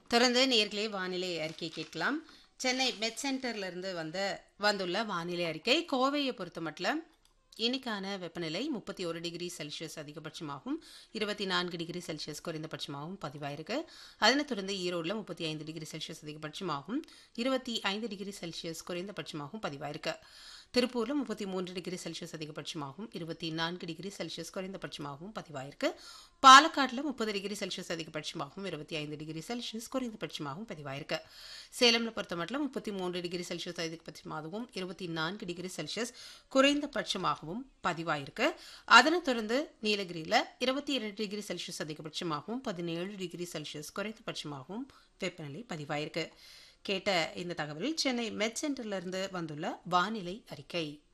தொடர்ந்து நேர்களே வானிலை அறிக்கை கேட்கலாம் சென்னை மெட் சென்டர்ல இருந்து வந்த வந்துள்ள வானிலை அறிக்கை கோவையை பொறுத்த மட்டும் இன்னைக்கான வெப்பநிலை முப்பத்தி ஒரு டிகிரி செல்சியஸ் அதிகபட்சமாகவும் இருபத்தி நான்கு டிகிரி செல்சியஸ் குறைந்தபட்சமாகவும் பதிவாயிருக்கு அதனைத் தொடர்ந்து ஈரோடில் முப்பத்தி ஐந்து டிகிரி செல்சியஸ் அதிகபட்சமாகவும் இருபத்தி ஐந்து டிகிரி செல்சியஸ் குறைந்தபட்சமாகவும் பதிவாயிருக்கு திருப்பூரில் முப்பத்தி மூன்று டிகிரி செல்சியஸ் அதிகபட்சமாகவும் இருபத்தி நான்கு டிகிரி செல்சியஸ் குறைந்தபட்சமாகவும் பதிவாயிருக்கு பாலக்காட்டில் முப்பது டிகிரி செல்சியஸ் அதிகபட்சமாகவும் இருபத்தி ஐந்து டிகிரி செல்சியஸ் குறைந்தபட்சமாகவும் பதிவாயிருக்கு சேலம்ல பொறுத்த மட்டும் முப்பத்தி மூன்று டிகிரி செல்சியஸ் அதிகபட்சமாகவும் இருபத்தி நான்கு டிகிரி செல்சியஸ் குறைந்தபட்சமாகவும் பதிவாயிருக்கு அதனைத் தொடர்ந்து நீலகிரியில் இருபத்தி இரண்டு டிகிரி செல்சியஸ் அதிகபட்சமாகவும் பதினேழு டிகிரி செல்சியஸ் குறைந்தபட்சமாகவும் வெப்பநிலை பதிவாயிருக்கு கேட்ட இந்த தகவலில் சென்னை மெட் சென்டர்ல இருந்து வந்துள்ள வானிலை அறிக்கை